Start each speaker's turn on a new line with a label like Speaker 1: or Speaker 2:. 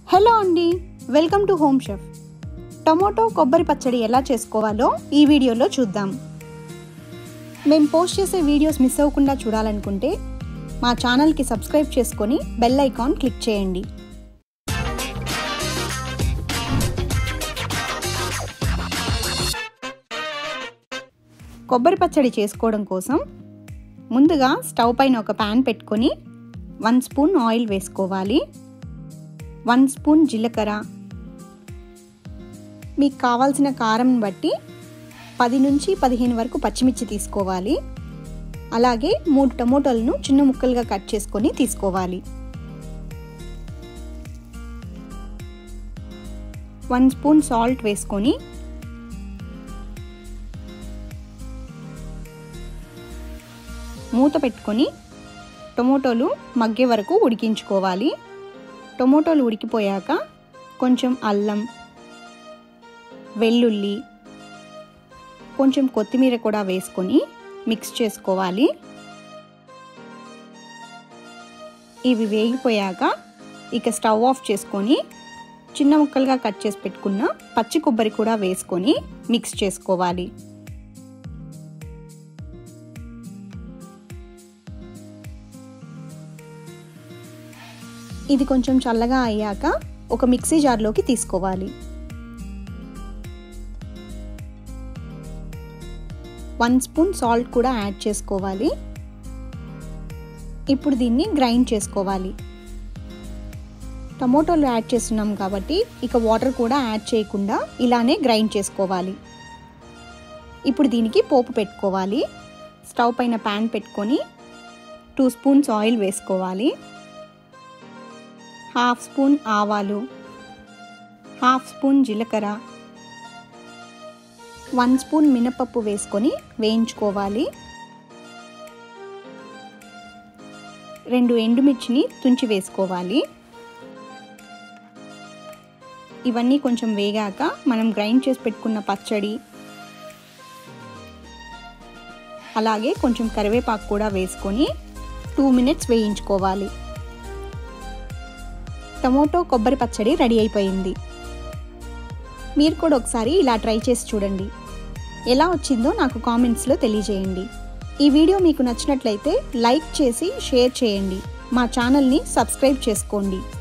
Speaker 1: hello అండి welcome to home chef tomato కొబ్బరి పచ్చడి ఎలా చేసుకోవాలో ఈ వీడియోలో చూద్దాం మేము పోస్ట్ చేసే వీడియోస్ మిస్ అవ్వకుండా చూడాలనుకుంటే మా ఛానల్కి సబ్స్క్రైబ్ చేసుకొని బెల్ ఐకాన్ క్లిక్ చేయండి కొబ్బరి పచ్చడి చేసుకోవడం కోసం ముందుగా స్టవ్ పైన ఒక ప్యాన్ పెట్టుకొని వన్ స్పూన్ ఆయిల్ వేసుకోవాలి వన్ స్పూన్ జీలకర్ర మీకు కావాల్సిన కారం బట్టి పది నుంచి పదిహేను వరకు పచ్చిమిర్చి తీసుకోవాలి అలాగే మూడు టమోటాలను చిన్న ముక్కలుగా కట్ చేసుకొని తీసుకోవాలి వన్ స్పూన్ సాల్ట్ వేసుకొని మూత పెట్టుకొని టొమాటోలు మగ్గే వరకు ఉడికించుకోవాలి టొమాటోలు ఉడికిపోయాక కొంచెం అల్లం వెల్లుల్లి కొంచెం కొత్తిమీర కూడా వేసుకొని మిక్స్ చేసుకోవాలి ఇవి వేగిపోయాక ఇక స్టవ్ ఆఫ్ చేసుకొని చిన్న ముక్కలుగా కట్ చేసి పెట్టుకున్న పచ్చి కొబ్బరి కూడా వేసుకొని మిక్స్ చేసుకోవాలి ఇది కొంచెం చల్లగా అయ్యాక ఒక మిక్సీ జార్లోకి తీసుకోవాలి వన్ స్పూన్ సాల్ట్ కూడా యాడ్ చేసుకోవాలి ఇప్పుడు దీన్ని గ్రైండ్ చేసుకోవాలి టమోటోలు యాడ్ చేస్తున్నాం కాబట్టి ఇక వాటర్ కూడా యాడ్ చేయకుండా ఇలానే గ్రైండ్ చేసుకోవాలి ఇప్పుడు దీనికి పోపు పెట్టుకోవాలి స్టవ్ పైన ప్యాన్ పెట్టుకొని టూ స్పూన్స్ ఆయిల్ వేసుకోవాలి హాఫ్ స్పూన్ ఆవాలు హాఫ్ స్పూన్ జీలకర్ర వన్ స్పూన్ మినపప్పు వేసుకొని వేయించుకోవాలి రెండు ఎండుమిర్చిని తుంచి వేసుకోవాలి ఇవన్నీ కొంచెం వేగాక మనం గ్రైండ్ చేసి పెట్టుకున్న పచ్చడి అలాగే కొంచెం కరివేపాకు కూడా వేసుకొని టూ మినిట్స్ వేయించుకోవాలి టమోటో కొబ్బరి పచ్చడి రెడీ అయిపోయింది మీరు కూడా ఒకసారి ఇలా ట్రై చేసి చూడండి ఎలా వచ్చిందో నాకు కామెంట్స్లో తెలియజేయండి ఈ వీడియో మీకు నచ్చినట్లయితే లైక్ చేసి షేర్ చేయండి మా ఛానల్ని సబ్స్క్రైబ్ చేసుకోండి